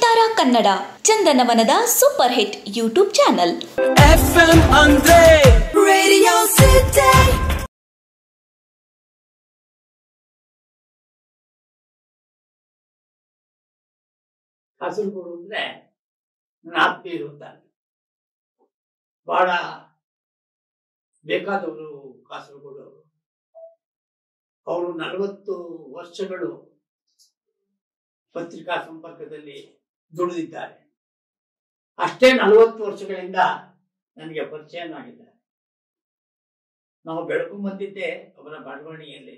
ಸಿತಾರಾ ಕನ್ನಡ ಚಂದನವನದ super hit YouTube channel FM ಅಂದ್ರೆ radio city Kasaragod ಅಂದ್ರೆ ನನ್ನ ಆತ್ಮೀಯರು ಅಂತಾರೆ ಬಹಳ ಬೇಕಾದವರು ಕಾಸರಗೋಡು ಅವರು ಅವರು ನಲವತ್ತು ವರ್ಷಗಳು ಪತ್ರಿಕಾ ಸಂಪರ್ಕದಲ್ಲಿ ದುಡಿದಿದ್ದಾರೆ ಅಷ್ಟೇ ನಲವತ್ತು ವರ್ಷಗಳಿಂದ ನನಗೆ ಪರಿಚಯನಾಗಿದ್ದಾರೆ ನಾವು ಬೆಳಕು ಬಂದಿದ್ದೆ ಅವರ ಬರವಣಿಗೆಯಲ್ಲಿ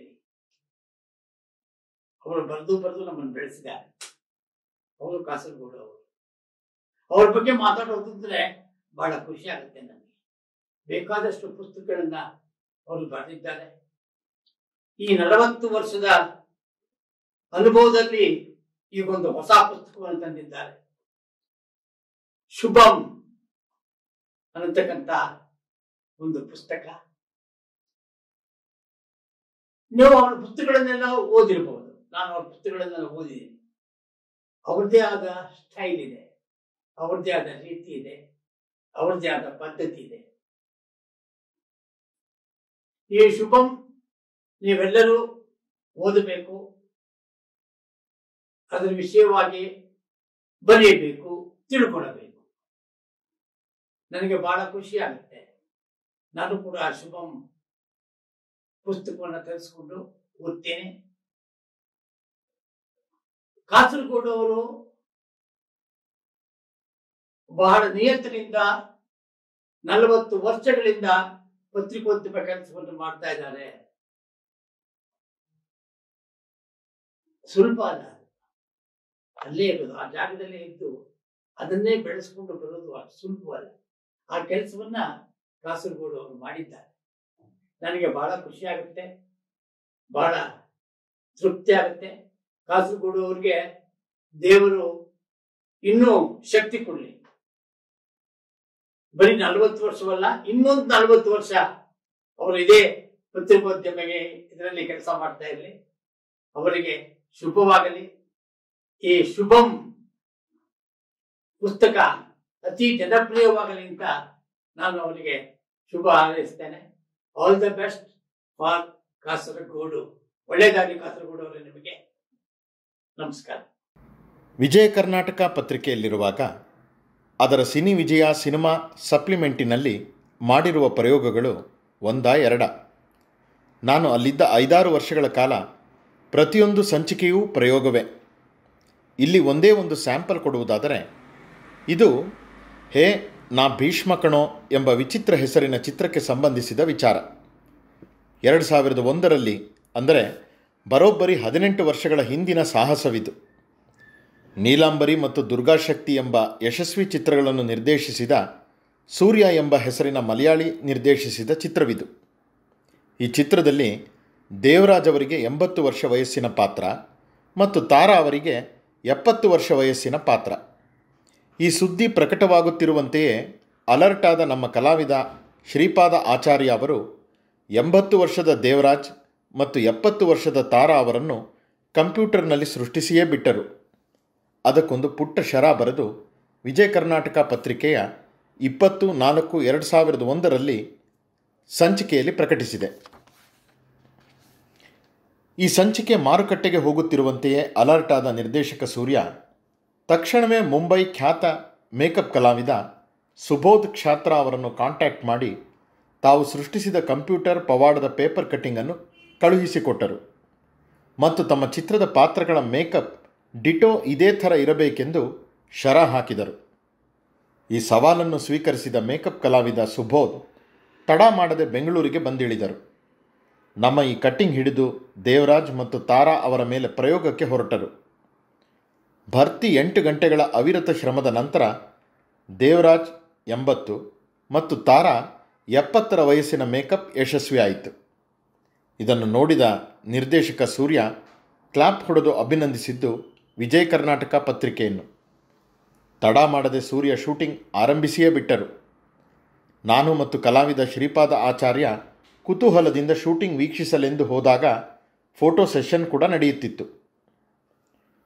ಅವರು ಬರೆದು ಬರೆದು ನಮ್ಮನ್ನು ಬೆಳೆಸಿದ್ದಾರೆ ಅವರು ಕಾಸರಗೋಡು ಅವರು ಅವ್ರ ಬಗ್ಗೆ ಮಾತಾಡೋದಂದ್ರೆ ಬಹಳ ಖುಷಿ ಆಗುತ್ತೆ ನನಗೆ ಬೇಕಾದಷ್ಟು ಪುಸ್ತಕಗಳನ್ನ ಅವರು ಬರೆದಿದ್ದಾರೆ ಈ ನಲವತ್ತು ವರ್ಷದ ಅನುಭವದಲ್ಲಿ ಈಗೊಂದು ಹೊಸ ಪುಸ್ತಕವನ್ನು ತಂದಿದ್ದಾರೆ ಶುಭಂ ಅನ್ನತಕ್ಕಂತ ಒಂದು ಪುಸ್ತಕ ನೀವು ಅವರ ಪುಸ್ತಕಗಳನ್ನೆಲ್ಲ ಓದಿರಬಹುದು ನಾನು ಅವ್ರ ಪುಸ್ತಕಗಳನ್ನೆಲ್ಲ ಓದಿದ್ದೀನಿ ಅವ್ರದ್ದೇ ಆದ ಸ್ಟೈಲ್ ಇದೆ ಅವ್ರದ್ದೇ ಆದ ರೀತಿ ಇದೆ ಅವ್ರದ್ದೇ ಆದ ಪದ್ಧತಿ ಇದೆ ಈ ಶುಭಂ ನೀವೆಲ್ಲರೂ ಓದಬೇಕು ಅದರ ವಿಷಯವಾಗಿ ಬರೆಯಬೇಕು ತಿಳ್ಕೊಳ್ಳಬೇಕು ನನಗೆ ಬಹಳ ಖುಷಿ ಆಗುತ್ತೆ ನಾನು ಕೂಡ ಆ ಶುಭಂ ಪುಸ್ತಕವನ್ನು ತರಿಸ್ಕೊಂಡು ಓದ್ತೇನೆ ಕಾಸರಗೋಡು ಅವರು ಬಹಳ ನಿಯತ್ತಿನಿಂದ ನಲವತ್ತು ವರ್ಷಗಳಿಂದ ಪತ್ರಿಕೋದ್ಯಮ ಕೆಲಸವನ್ನು ಮಾಡ್ತಾ ಇದ್ದಾರೆ ಸುಲಭ ಅಲ್ಲ ಅದು. ಅಲ್ಲೇ ಇರೋದು ಆ ಜಾಗದಲ್ಲೇ ಇದ್ದು ಅದನ್ನೇ ಬೆಳೆಸ್ಕೊಂಡು ಬರೋದು ಅಷ್ಟು ಸುಲಭವಲ್ಲ ಆ ಕೆಲಸವನ್ನ ಕಾಸರಗೋಡು ಅವರು ಮಾಡಿದ್ದಾರೆ ನನಗೆ ಬಹಳ ಖುಷಿ ಆಗುತ್ತೆ ಬಹಳ ತೃಪ್ತಿ ಆಗುತ್ತೆ ಕಾಸರಗೋಡು ಅವ್ರಿಗೆ ದೇವರು ಇನ್ನೂ ಶಕ್ತಿ ಕೊಡ್ಲಿ ಬರೀ ನಲವತ್ತು ವರ್ಷವಲ್ಲ ಇನ್ನೊಂದು ನಲವತ್ತು ವರ್ಷ ಅವರು ಇದೇ ಪತ್ರಿಕೋದ್ಯಮಗೆ ಇದರಲ್ಲಿ ಕೆಲಸ ಮಾಡ್ತಾ ಇರಲಿ ಅವರಿಗೆ ಶುಭವಾಗಲಿ ಈ ಶುಭಂ ಪುಸ್ತಕ ಅತಿ ಜನಪ್ರಿಯವಾಗಲಿ ಅಂತ ನಾನು ಅವರಿಗೆ ಶುಭ ಹಾರೈಸ್ತೇನೆ all the best for Kasaragod ಒಳ್ಳೆಯದಾಗಲಿ ಕಾಸರಗೋಡು ಅವರೇ ನಿಮಗೆ ನಮಸ್ಕಾರ ವಿಜಯ ಕರ್ನಾಟಕ ಪತ್ರಿಕೆಯಲ್ಲಿರುವಾಗ ಅದರ ಸಿನಿ ವಿಜಯ ಸಿನಿಮಾ ಸಪ್ಲಿಮೆಂಟಿನಲ್ಲಿ ಮಾಡಿರುವ ಪ್ರಯೋಗಗಳು ಒಂದ ಎರಡ ನಾನು ಅಲ್ಲಿದ್ದ ಐದಾರು ವರ್ಷಗಳ ಕಾಲ ಪ್ರತಿಯೊಂದು ಸಂಚಿಕೆಯೂ ಪ್ರಯೋಗವೇ ಇಲ್ಲಿ ಒಂದೇ ಒಂದು ಸ್ಯಾಂಪಲ್ ಕೊಡುವುದಾದರೆ ಇದು ಹೇ ನಾ ಭೀಷ್ಮ ಕಣೋ ಎಂಬ ವಿಚಿತ್ರ ಹೆಸರಿನ ಚಿತ್ರಕ್ಕೆ ಸಂಬಂಧಿಸಿದ ವಿಚಾರ ಎರಡು ಸಾವಿರದ ಒಂದರಲ್ಲಿ ಅಂದರೆ ಬರೋಬ್ಬರಿ ಹದಿನೆಂಟು ವರ್ಷಗಳ ಹಿಂದಿನ ಸಾಹಸವಿದು ನೀಲಾಂಬರಿ ಮತ್ತು ದುರ್ಗಾಶಕ್ತಿ ಎಂಬ ಯಶಸ್ವಿ ಚಿತ್ರಗಳನ್ನು ನಿರ್ದೇಶಿಸಿದ ಸೂರ್ಯ ಎಂಬ ಹೆಸರಿನ ಮಲಯಾಳಿ ನಿರ್ದೇಶಿಸಿದ ಚಿತ್ರವಿದು ಈ ಚಿತ್ರದಲ್ಲಿ ದೇವರಾಜ್ ಅವರಿಗೆ ಎಂಬತ್ತು ವರ್ಷ ವಯಸ್ಸಿನ ಪಾತ್ರ ಮತ್ತು ತಾರಾ ಅವರಿಗೆ ಎಪ್ಪತ್ತು ವರ್ಷ ವಯಸ್ಸಿನ ಪಾತ್ರ ಈ ಸುದ್ದಿ ಪ್ರಕಟವಾಗುತ್ತಿರುವಂತೆಯೇ ಅಲರ್ಟ್ ಆದ ನಮ್ಮ ಕಲಾವಿದ ಶ್ರೀಪಾದ ಆಚಾರ್ಯ ಅವರು ಎಂಬತ್ತು ವರ್ಷದ ದೇವರಾಜ್ ಮತ್ತು ಎಪ್ಪತ್ತು ವರ್ಷದ ತಾರಾ ಅವರನ್ನು ಕಂಪ್ಯೂಟರ್ನಲ್ಲಿ ಸೃಷ್ಟಿಸಿಯೇ ಬಿಟ್ಟರು ಅದಕ್ಕೊಂದು ಪುಟ್ಟ ಶರ ಬರೆದು ವಿಜಯ ಕರ್ನಾಟಕ ಪತ್ರಿಕೆಯ ಇಪ್ಪತ್ತು ನಾಲ್ಕು ಎರಡು ಸಾವಿರದ ಒಂದರಲ್ಲಿ ಸಂಚಿಕೆಯಲ್ಲಿ ಪ್ರಕಟಿಸಿದೆ ಈ ಸಂಚಿಕೆ ಮಾರುಕಟ್ಟೆಗೆ ಹೋಗುತ್ತಿರುವಂತೆಯೇ ಅಲರ್ಟ್ ಆದ ನಿರ್ದೇಶಕ ಸೂರ್ಯ ತಕ್ಷಣವೇ ಮುಂಬೈ ಖ್ಯಾತ ಮೇಕಪ್ ಕಲಾವಿದ ಸುಬೋಧ್ ಕ್ಷಾತ್ರ ಅವರನ್ನು ಕಾಂಟ್ಯಾಕ್ಟ್ ಮಾಡಿ ತಾವು ಸೃಷ್ಟಿಸಿದ ಕಂಪ್ಯೂಟರ್ ಪವಾಡದ ಪೇಪರ್ ಕಟ್ಟಿಂಗನ್ನು ಕಳುಹಿಸಿಕೊಟ್ಟರು ಮತ್ತು ತಮ್ಮ ಚಿತ್ರದ ಪಾತ್ರಗಳ ಮೇಕಪ್ ಡಿಟೋ ಇದೇ ಥರ ಇರಬೇಕೆಂದು ಶರ ಹಾಕಿದರು ಈ ಸವಾಲನ್ನು ಸ್ವೀಕರಿಸಿದ ಮೇಕಪ್ ಕಲಾವಿದ ಸುಬೋಧ್ ತಡ ಮಾಡದೆ ಬೆಂಗಳೂರಿಗೆ ಬಂದಿಳಿದರು ನಮ್ಮ ಈ ಕಟ್ಟಿಂಗ್ ಹಿಡಿದು ದೇವರಾಜ್ ಮತ್ತು ತಾರಾ ಅವರ ಮೇಲೆ ಪ್ರಯೋಗಕ್ಕೆ ಹೊರಟರು ಭರ್ತಿ ಎಂಟು ಗಂಟೆಗಳ ಅವಿರತ ಶ್ರಮದ ನಂತರ ದೇವರಾಜ್ ಎಂಬತ್ತು ಮತ್ತು ತಾರಾ ಎಪ್ಪತ್ತರ ವಯಸ್ಸಿನ ಮೇಕಪ್ ಯಶಸ್ವಿಯಾಯಿತು ಇದನ್ನು ನೋಡಿದ ನಿರ್ದೇಶಕ ಸೂರ್ಯ ಕ್ಲಾಪ್ ಹೊಡೆದು ಅಭಿನಂದಿಸಿದ್ದು ವಿಜಯ ಕರ್ನಾಟಕ ಪತ್ರಿಕೆಯನ್ನು ತಡ ಮಾಡದೆ ಸೂರ್ಯ ಶೂಟಿಂಗ್ ಆರಂಭಿಸಿಯೇ ಬಿಟ್ಟರು ನಾನು ಮತ್ತು ಕಲಾವಿದ ಶ್ರೀಪಾದ ಆಚಾರ್ಯ ಕುತೂಹಲದಿಂದ ಶೂಟಿಂಗ್ ವೀಕ್ಷಿಸಲೆಂದು ಹೋದಾಗ ಫೋಟೋ ಸೆಷನ್ ಕೂಡ ನಡೆಯುತ್ತಿತ್ತು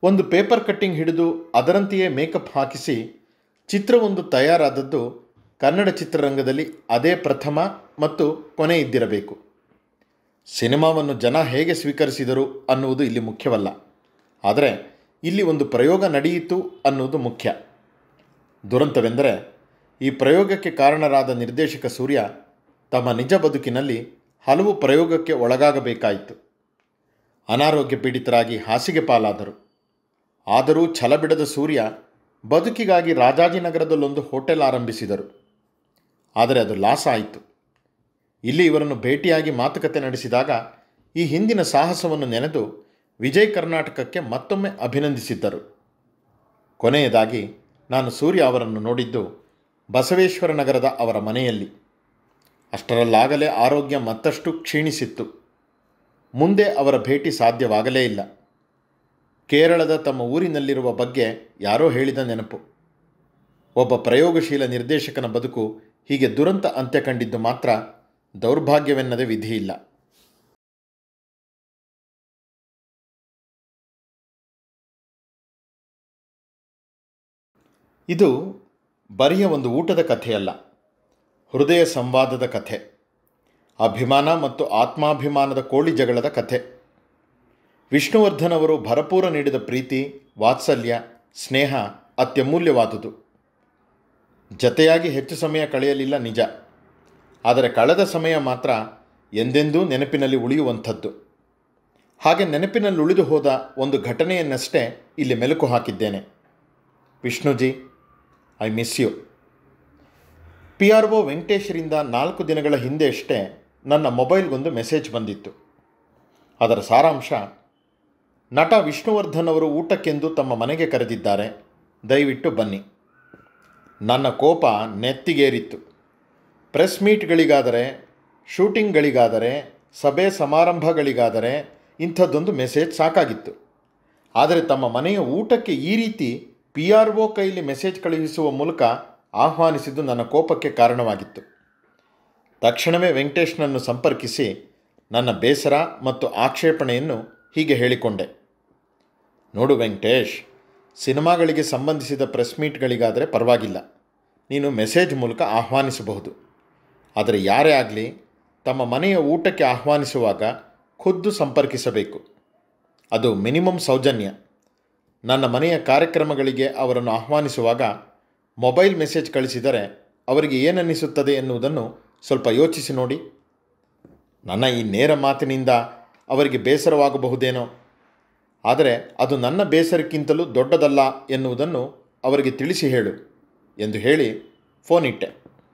ಒಂದು ಪೇಪರ್ ಕಟ್ಟಿಂಗ್ ಹಿಡಿದು ಅದರಂತೆಯೇ ಮೇಕಪ್ ಹಾಕಿಸಿ ಚಿತ್ರವೊಂದು ತಯಾರಾದದ್ದು ಕನ್ನಡ ಚಿತ್ರರಂಗದಲ್ಲಿ ಅದೇ ಪ್ರಥಮ ಮತ್ತು ಕೊನೆ ಇದ್ದಿರಬೇಕು ಸಿನಿಮಾವನ್ನು ಜನ ಹೇಗೆ ಸ್ವೀಕರಿಸಿದರು ಅನ್ನುವುದು ಇಲ್ಲಿ ಮುಖ್ಯವಲ್ಲ ಆದರೆ ಇಲ್ಲಿ ಒಂದು ಪ್ರಯೋಗ ನಡೆಯಿತು ಅನ್ನುವುದು ಮುಖ್ಯ ದುರಂತವೆಂದರೆ ಈ ಪ್ರಯೋಗಕ್ಕೆ ಕಾರಣರಾದ ನಿರ್ದೇಶಕ ಸೂರ್ಯ ತಮ್ಮ ನಿಜ ಬದುಕಿನಲ್ಲಿ ಹಲವು ಪ್ರಯೋಗಕ್ಕೆ ಒಳಗಾಗಬೇಕಾಯಿತು ಅನಾರೋಗ್ಯ ಪೀಡಿತರಾಗಿ ಹಾಸಿಗೆ ಪಾಲಾದರು ಆದರೂ ಛಲ ಬಿಡದ ಸೂರ್ಯ ಬದುಕಿಗಾಗಿ ರಾಜಾಜಿನಗರದಲ್ಲೊಂದು ಹೋಟೆಲ್ ಆರಂಭಿಸಿದರು ಆದರೆ ಅದು ಲಾಸ್ ಆಯಿತು ಇಲ್ಲಿ ಇವರನ್ನು ಭೇಟಿಯಾಗಿ ಮಾತುಕತೆ ನಡೆಸಿದಾಗ ಈ ಹಿಂದಿನ ಸಾಹಸವನ್ನು ನೆನೆದು ವಿಜಯ್ ಕರ್ನಾಟಕಕ್ಕೆ ಮತ್ತೊಮ್ಮೆ ಅಭಿನಂದಿಸಿದ್ದರು ಕೊನೆಯದಾಗಿ ನಾನು ಸೂರ್ಯ ಅವರನ್ನು ನೋಡಿದ್ದು ಬಸವೇಶ್ವರ ನಗರದ ಅವರ ಮನೆಯಲ್ಲಿ ಅಷ್ಟರಲ್ಲಾಗಲೇ ಆರೋಗ್ಯ ಮತ್ತಷ್ಟು ಕ್ಷೀಣಿಸಿತ್ತು ಮುಂದೆ ಅವರ ಭೇಟಿ ಸಾಧ್ಯವಾಗಲೇ ಇಲ್ಲ ಕೇರಳದ ತಮ್ಮ ಊರಿನಲ್ಲಿರುವ ಬಗ್ಗೆ ಯಾರೋ ಹೇಳಿದ ನೆನಪು ಒಬ್ಬ ಪ್ರಯೋಗಶೀಲ ನಿರ್ದೇಶಕನ ಬದುಕು ಹೀಗೆ ದುರಂತ ಅಂತ್ಯ ಕಂಡಿದ್ದು ಮಾತ್ರ ದೌರ್ಭಾಗ್ಯವೆನ್ನದೇ ವಿಧಿಯಿಲ್ಲ ಇದು ಬರಿಯ ಒಂದು ಊಟದ ಕಥೆಯಲ್ಲ ಹೃದಯ ಸಂವಾದದ ಕಥೆ ಅಭಿಮಾನ ಮತ್ತು ಆತ್ಮಾಭಿಮಾನದ ಕೋಳಿ ಜಗಳದ ಕಥೆ ವಿಷ್ಣುವರ್ಧನ್ ಅವರು ಭರಪೂರ ನೀಡಿದ ಪ್ರೀತಿ ವಾತ್ಸಲ್ಯ ಸ್ನೇಹ ಅತ್ಯಮೂಲ್ಯವಾದುದು ಜತೆಯಾಗಿ ಹೆಚ್ಚು ಸಮಯ ಕಳೆಯಲಿಲ್ಲ ನಿಜ ಆದರೆ ಕಳೆದ ಸಮಯ ಮಾತ್ರ ಎಂದೆಂದೂ ನೆನಪಿನಲ್ಲಿ ಉಳಿಯುವಂಥದ್ದು ಹಾಗೆ ನೆನಪಿನಲ್ಲಿ ಉಳಿದು ಹೋದ ಒಂದು ಘಟನೆಯನ್ನಷ್ಟೇ ಇಲ್ಲಿ ಮೆಲುಕು ಹಾಕಿದ್ದೇನೆ Vishnuji I miss you P R O ವೆಂಕಟೇಶರಿಂದ ನಾಲ್ಕು ದಿನಗಳ ಹಿಂದೆಯಷ್ಟೇ ನನ್ನ ಮೊಬೈಲ್ಗೊಂದು ಮೆಸೇಜ್ ಬಂದಿತ್ತು ಅದರ ಸಾರಾಂಶ ನಟ ವಿಷ್ಣುವರ್ಧನ್ ಅವರು ಊಟಕ್ಕೆಂದು ತಮ್ಮ ಮನೆಗೆ ಕರೆದಿದ್ದಾರೆ ದಯವಿಟ್ಟು ಬನ್ನಿ ನನ್ನ ಕೋಪ ನೆತ್ತಿಗೇರಿತ್ತು ಪ್ರೆಸ್ ಮೀಟ್ಗಳಿಗಾದರೆ ಶೂಟಿಂಗ್ಗಳಿಗಾದರೆ ಸಭೆ ಸಮಾರಂಭಗಳಿಗಾದರೆ ಇಂಥದ್ದೊಂದು ಮೆಸೇಜ್ ಸಾಕಾಗಿತ್ತು ಆದರೆ ತಮ್ಮ ಮನೆಯ ಊಟಕ್ಕೆ ಈ ರೀತಿ ಪಿ ಆರ್ ಒ ಕೈಲಿ ಮೆಸೇಜ್ ಕಳುಹಿಸುವ ಮೂಲಕ ಆಹ್ವಾನಿಸಿದ್ದು ನನ್ನ ಕೋಪಕ್ಕೆ ಕಾರಣವಾಗಿತ್ತು ತಕ್ಷಣವೇ ವೆಂಕಟೇಶ್ನನ್ನು ಸಂಪರ್ಕಿಸಿ ನನ್ನ ಬೇಸರ ಮತ್ತು ಆಕ್ಷೇಪಣೆಯನ್ನು ಹೀಗೆ ಹೇಳಿಕೊಂಡೆ ನೋಡು ವೆಂಕಟೇಶ್ ಸಿನಿಮಾಗಳಿಗೆ ಸಂಬಂಧಿಸಿದ ಪ್ರೆಸ್ ಮೀಟ್ಗಳಿಗಾದರೆ ಪರವಾಗಿಲ್ಲ ನೀನು ಮೆಸೇಜ್ ಮೂಲಕ ಆಹ್ವಾನಿಸಬಹುದು ಆದರೆ ಯಾರೇ ಆಗಲಿ ತಮ್ಮ ಮನೆಯ ಊಟಕ್ಕೆ ಆಹ್ವಾನಿಸುವಾಗ ಖುದ್ದು ಸಂಪರ್ಕಿಸಬೇಕು ಅದು ಮಿನಿಮಮ್ ಸೌಜನ್ಯ ನನ್ನ ಮನೆಯ ಕಾರ್ಯಕ್ರಮಗಳಿಗೆ ಅವರನ್ನು ಆಹ್ವಾನಿಸುವಾಗ ಮೊಬೈಲ್ ಮೆಸೇಜ್ ಕಳಿಸಿದರೆ ಅವರಿಗೆ ಏನನ್ನಿಸುತ್ತದೆ ಎನ್ನುವುದನ್ನು ಸ್ವಲ್ಪ ಯೋಚಿಸಿ ನೋಡಿ ನನ್ನ ಈ ನೇರ ಮಾತಿನಿಂದ ಅವರಿಗೆ ಬೇಸರವಾಗಬಹುದೇನೋ ಆದರೆ ಅದು ನನ್ನ ಬೇಸರಕ್ಕಿಂತಲೂ ದೊಡ್ಡದಲ್ಲ ಎನ್ನುವುದನ್ನು ಅವರಿಗೆ ತಿಳಿಸಿ ಹೇಳು ಎಂದು ಹೇಳಿ ಫೋನ್ ಇಟ್ಟೆ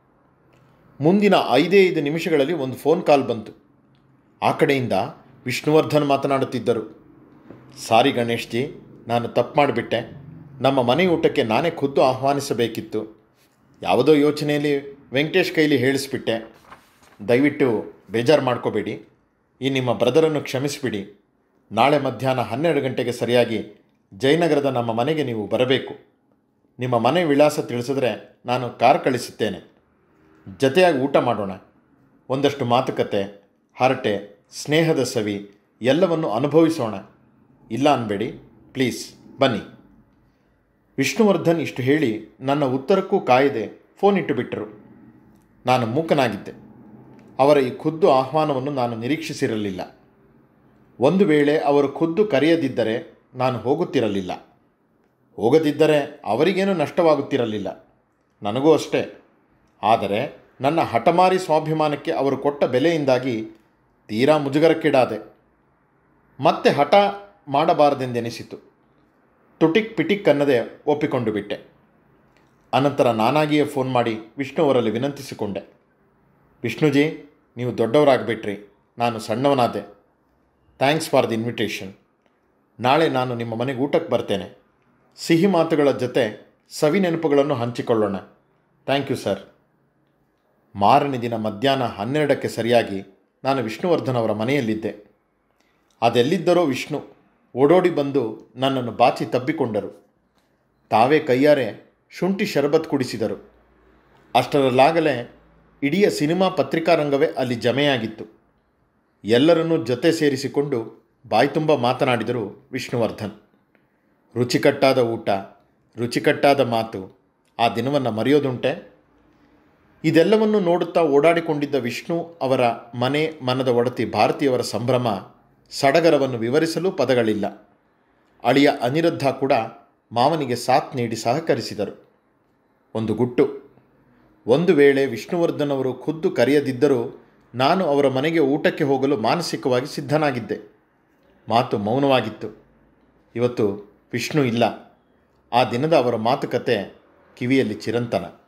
ಮುಂದಿನ ಐದೇ ಐದು ನಿಮಿಷಗಳಲ್ಲಿ ಒಂದು ಫೋನ್ ಕಾಲ್ ಬಂತು ಆ ಕಡೆಯಿಂದ ವಿಷ್ಣುವರ್ಧನ್ ಮಾತನಾಡುತ್ತಿದ್ದರು ಸಾರಿ ಗಣೇಶ್ ಜಿ ನಾನು ತಪ್ಪು ಮಾಡಿಬಿಟ್ಟೆ ನಮ್ಮ ಮನೆ ಊಟಕ್ಕೆ ನಾನೇ ಖುದ್ದು ಆಹ್ವಾನಿಸಬೇಕಿತ್ತು ಯಾವುದೋ ಯೋಚನೆಯಲ್ಲಿ ವೆಂಕಟೇಶ್ ಕೈಲಿ ಹೇಳಿಸ್ಬಿಟ್ಟೆ ದಯವಿಟ್ಟು ಬೇಜಾರು ಮಾಡ್ಕೋಬೇಡಿ ಈ ನಿಮ್ಮ ಬ್ರದರನ್ನು ಕ್ಷಮಿಸಿಬಿಡಿ ನಾಳೆ ಮಧ್ಯಾಹ್ನ ಹನ್ನೆರಡು ಗಂಟೆಗೆ ಸರಿಯಾಗಿ ಜಯನಗರದ ನಮ್ಮ ಮನೆಗೆ ನೀವು ಬರಬೇಕು ನಿಮ್ಮ ಮನೆ ವಿಳಾಸ ತಿಳಿಸಿದ್ರೆ ನಾನು ಕಾರ್ ಕಳಿಸುತ್ತೇನೆ ಜತೆಯಾಗಿ ಊಟ ಮಾಡೋಣ ಒಂದಷ್ಟು ಮಾತುಕತೆ ಹರಟೆ ಸ್ನೇಹದ ಸವಿ ಎಲ್ಲವನ್ನು ಅನುಭವಿಸೋಣ ಇಲ್ಲ ಅನ್ಬೇಡಿ ಪ್ಲೀಸ್ ಬನ್ನಿ ವಿಷ್ಣುವರ್ಧನ್ ಇಷ್ಟು ಹೇಳಿ ನನ್ನ ಉತ್ತರಕ್ಕೂ ಕಾಯದೆ ಫೋನ್ ಇಟ್ಟುಬಿಟ್ಟರು ನಾನು ಮೂಕನಾಗಿದ್ದೆ ಅವರ ಈ ಖುದ್ದು ಆಹ್ವಾನವನ್ನು ನಾನು ನಿರೀಕ್ಷಿಸಿರಲಿಲ್ಲ ಒಂದು ವೇಳೆ ಅವರು ಖುದ್ದು ಕರೆಯದಿದ್ದರೆ ನಾನು ಹೋಗುತ್ತಿರಲಿಲ್ಲ ಹೋಗದಿದ್ದರೆ ಅವರಿಗೇನು ನಷ್ಟವಾಗುತ್ತಿರಲಿಲ್ಲ ನನಗೂ ಅಷ್ಟೇ ಆದರೆ ನನ್ನ ಹಠಮಾರಿ ಸ್ವಾಭಿಮಾನಕ್ಕೆ ಅವರು ಕೊಟ್ಟ ಬೆಲೆಯಿಂದಾಗಿ ತೀರಾ ಮುಜುಗರಕ್ಕೀಡಾದೆ ಮತ್ತೆ ಹಠ ಮಾಡಬಾರದೆಂದೆನಿಸಿತು ತುಟಿಕ್ ಪಿಟಿಕ್ ಅನ್ನದೆ ಒಪ್ಪಿಕೊಂಡು ಬಿಟ್ಟೆ ಅನಂತರ ನಾನಾಗಿಯೇ ಫೋನ್ ಮಾಡಿ ವಿಷ್ಣು ಅವರಲ್ಲಿ ವಿನಂತಿಸಿಕೊಂಡೆ ವಿಷ್ಣುಜಿ ನೀವು ದೊಡ್ಡವರಾಗ್ಬಿಟ್ರಿ ನಾನು ಸಣ್ಣವನಾದೆ ಥ್ಯಾಂಕ್ಸ್ ಫಾರ್ ದಿ ಇನ್ವಿಟೇಷನ್ ನಾಳೆ ನಾನು ನಿಮ್ಮ ಮನೆಗೆ ಊಟಕ್ಕೆ ಬರ್ತೇನೆ ಸಿಹಿ ಮಾತುಗಳ ಜೊತೆ ಸವಿ ನೆನಪುಗಳನ್ನು ಹಂಚಿಕೊಳ್ಳೋಣ ಥ್ಯಾಂಕ್ ಯು ಸರ್ ಮಾರನೇ ದಿನ ಮಧ್ಯಾಹ್ನ ಹನ್ನೆರಡಕ್ಕೆ ಸರಿಯಾಗಿ ನಾನು ವಿಷ್ಣುವರ್ಧನ್ ಅವರ ಮನೆಯಲ್ಲಿದ್ದೆ ಅದೆಲ್ಲಿದ್ದರೋ ವಿಷ್ಣು ಓಡೋಡಿ ಬಂದು ನನ್ನನ್ನು ಬಾಚಿ ತಬ್ಬಿಕೊಂಡರು ತಾವೇ ಕೈಯಾರೆ ಶುಂಠಿ ಶರಬತ್ ಕುಡಿಸಿದರು ಅಷ್ಟರಲ್ಲಾಗಲೇ ಇಡೀ ಸಿನಿಮಾ ಪತ್ರಿಕಾರಂಗವೇ ಅಲ್ಲಿ ಜಮೆಯಾಗಿತ್ತು ಎಲ್ಲರನ್ನೂ ಜೊತೆ ಸೇರಿಸಿಕೊಂಡು ಬಾಯ್ತುಂಬ ಮಾತನಾಡಿದರು ವಿಷ್ಣುವರ್ಧನ್ ರುಚಿಕಟ್ಟಾದ ಊಟ ರುಚಿಕಟ್ಟಾದ ಮಾತು ಆ ದಿನವನ್ನು ಮರೆಯೋದುಂಟೆ ಇದೆಲ್ಲವನ್ನು ನೋಡುತ್ತಾ ಓಡಾಡಿಕೊಂಡಿದ್ದ ವಿಷ್ಣು ಅವರ ಮನೆ ಮನದ ಒಡತಿ ಭಾರತೀಯವರ ಸಂಭ್ರಮ ಸಡಗರವನ್ನು ವಿವರಿಸಲು ಪದಗಳಿಲ್ಲ ಅಳಿಯ ಅನಿರುದ್ಧ ಕೂಡ ಮಾವನಿಗೆ ಸಾಥ್ ನೀಡಿ ಸಹಕರಿಸಿದರು ಒಂದು ಗುಟ್ಟು ಒಂದು ವೇಳೆ ವಿಷ್ಣುವರ್ಧನ್ ಅವರು ಖುದ್ದು ಕರೆಯದಿದ್ದರೂ ನಾನು ಅವರ ಮನೆಗೆ ಊಟಕ್ಕೆ ಹೋಗಲು ಮಾನಸಿಕವಾಗಿ ಸಿದ್ಧನಾಗಿದ್ದೆ ಮಾತು ಮೌನವಾಗಿತ್ತು ಇವತ್ತು ವಿಷ್ಣು ಇಲ್ಲ ಆ ದಿನದ ಅವರ ಮಾತುಕತೆ ಕಿವಿಯಲ್ಲಿ ಚಿರಂತನ